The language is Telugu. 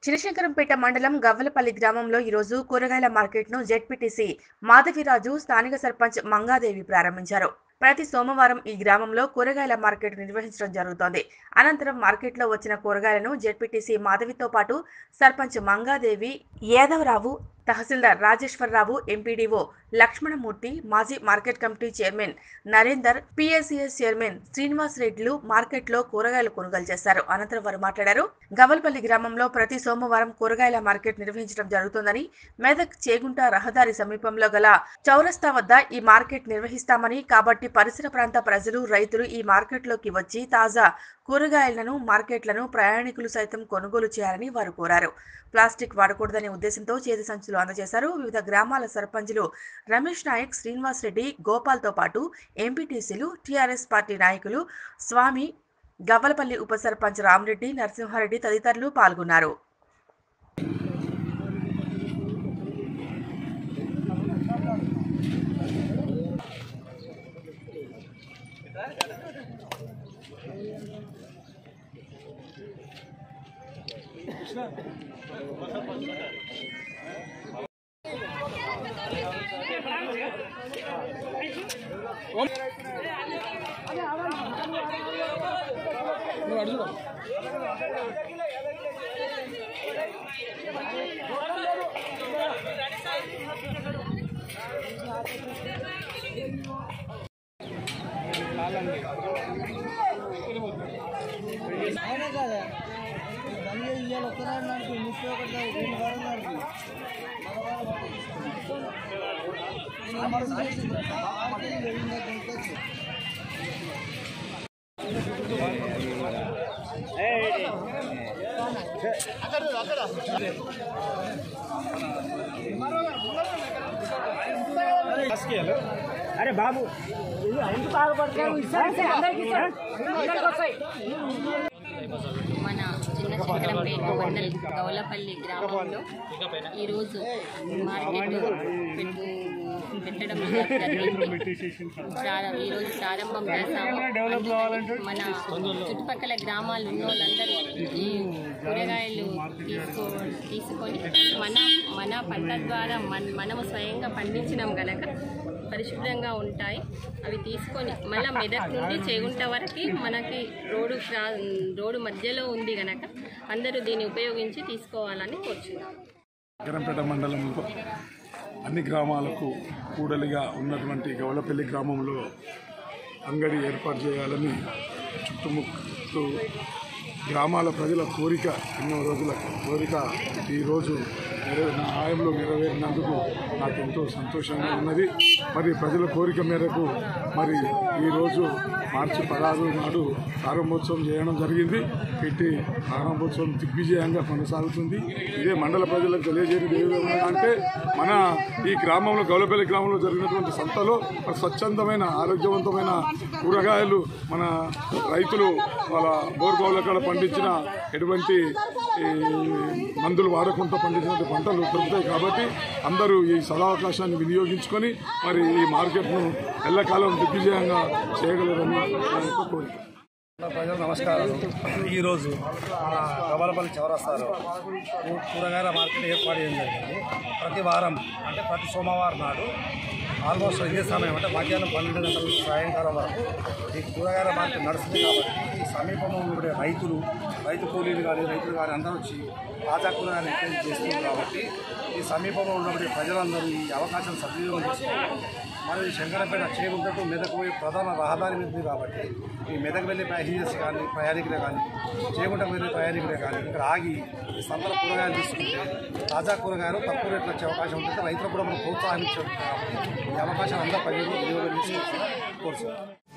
చినశంకరంపేట మండలం గవ్వలపల్లి గ్రామంలో ఈరోజు కూరగాయల మార్కెట్ను జెడ్పీటీసీ మాధవిరాజు స్థానిక సర్పంచ్ మంగాదేవి ప్రారంభించారు ప్రతి సోమవారం ఈ గ్రామంలో కూరగాయల మార్కెట్ నిర్వహించడం జరుగుతోంది అనంతరం మార్కెట్లో వచ్చిన కూరగాయలను జెడ్పీటీసీ మాధవితో పాటు సర్పంచ్ మంగాదేవి యాదవరావు తహసీల్దార్ రాజేశ్వరరావు ఎంపీడీఓ లక్ష్మణమూర్తి మాజీ market committee chairman Narender PSCS chairman Srinivas రెడ్డిలు మార్కెట్లో కూరగాయలు కొనుగోలు చేశారు అనంతరం వారు మాట్లాడారు గవల్పల్లి గ్రామంలో ప్రతి సోమవారం కూరగాయల మార్కెట్ నిర్వహించడం జరుగుతుందని మెదక్ చేగుంట రహదారి సమీపంలో గల చౌరస్తా వద్ద ఈ మార్కెట్ నిర్వహిస్తామని కాబట్టి పరిసర ప్రాంత ప్రజలు రైతులు ఈ మార్కెట్లోకి వచ్చి తాజా కూరగాయలను మార్కెట్లను ప్రయాణికులు సైతం కొనుగోలు చేయాలని వారు కోరారు ప్లాస్టిక్ వాడకూడదనే ఉద్దేశంతో చేతి సంచులు అందజేశారు వివిధ గ్రామాల సర్పంచులు రమేష్ నాయక్ శ్రీనివాస్ రెడ్డి గోపాల్తో పాటు ఎంపీటీసీలు టీఆర్ఎస్ పార్టీ నాయకులు స్వామి గవ్వలపల్లి ఉప సర్పంచ్ రామరెడ్డి నరసింహారెడ్డి తదితరులు పాల్గొన్నారు అవునా కదా బండి ఇవాళ ఒక్కనాడు నడిపి ముప్పై ఒకటి రెండు వారం నడిపి అరే బాబు ఎంత బాగుపడతావు మన చిన్న చక్రంపేట మండల్ గౌలపల్లి గ్రామంలో ఈరోజు మార్కెట్ పెట్టు పెట్టడం జరిగింది ప్రారం- ఈరోజు ప్రారంభం చేశాము అందుకని మన చుట్టుపక్కల గ్రామాలు ఉన్న వాళ్ళందరూ ఈ కూరగాయలు తీసుకో తీసుకొని మన మన పంట ద్వారా మన మనము స్వయంగా పండించినాం గనక పరిశుభ్రంగా ఉంటాయి అవి తీసుకొని మళ్ళీ మెదక్ నుండి చేగుంట వరకు మనకి రోడ్డు క్రా- రోడ్డు మధ్యలో ఉంది గనక అందరూ దీన్ని ఉపయోగించి తీసుకోవాలని కోరుచున్నాం నగరంపేట మండలంలో అన్ని గ్రామాలకు కూడలిగా ఉన్నటువంటి గవలపల్లి గ్రామంలో అంగడి ఏర్పాటు చేయాలని చుట్టుముట్టు గ్రామాల ప్రజల కోరిక ఎన్నో రోజుల కోరిక ఈరోజు నెరవే నా హాయంలో నెరవేరినందుకు నాకు ఎంతో సంతోషంగా ఉన్నది మరి ప్రజల కోరిక మేరకు మరి ఈరోజు మార్చి పదహారు నాడు ప్రారంభోత్సవం చేయడం జరిగింది పెట్టి ప్రారంభోత్సవం దిగ్విజయంగా కొనసాగుతుంది ఇదే మండల ప్రజలకు తెలియజేయడం ఏ విధంగా అంటే మన ఈ గ్రామంలో గౌలపల్లి గ్రామంలో జరిగినటువంటి సంతలో మరి స్వచ్ఛందమైన ఆరోగ్యవంతమైన కూరగాయలు మన రైతులు వాళ్ళ బోర్గౌల కాడ పండించిన ఎటువంటి ఈ, మందులు వాడకుండా పండించినటువంటి పంటలు దొరుకుతాయి కాబట్టి అందరూ ఈ సదావకాశాన్ని వినియోగించుకొని మరి ఈ మార్కెట్ను ఎల్లకాలం దిగ్విజయంగా చేయగలరని నా యొక్క కోరిక ప్రజలు నమస్కారం ఈరోజు మన గబలపల్లి చౌరస్తాలో కూ- కూరగాయల మార్కెట్ ఏర్పాటు చేయడం జరిగింది ప్రతి వారం అంటే ప్రతి సోమవారం నాడు ఆల్మోస్ట్ ఇదే సమయం అంటే మధ్యాహ్నం పన్నెండు గంటల నుంచి సాయంకాలం వరకు ఈ కూరగాయల మార్కెట్ నడుస్తుంది కాబట్టి ఈ సమీపంలో ఉండే రైతులు రైతు కూలీలు కానీ రైతులు కానీ అందరూ వచ్చి తాజా కూరగాయలు ఎంకరేజ్ చేస్తుంది కాబట్టి ఈ సమీపంలో ఉన్నటువంటి ప్రజలందరూ ఈ అవకాశం సద్వినియోగం చేసుకోవాలి మరి శంకరపేట చేకుంటూ మెదక్ పోయి ప్రధాన రహదారి మీద ఉంది కాబట్టి ఈ మెదక్ వెళ్ళే ప్యాసింజర్స్ కానీ ప్రయాణికులే కానీ చేకుంటకు వెళ్ళే ప్రయాణికులే కానీ ఇక్కడ ఆగి ఈ సంతల కూరగాయలు తీసుకుంటే తాజా కూరగాయలు తక్కువ రేట్లు వచ్చే అవకాశం ఉంటుంది రైతులకు కూడా మనం ప్రోత్సాహించాలి కాబట్టి ఈ అవకాశం అందరూ ప్రజలు వినియోగం చేసుకోవాలని కోరుతున్నాను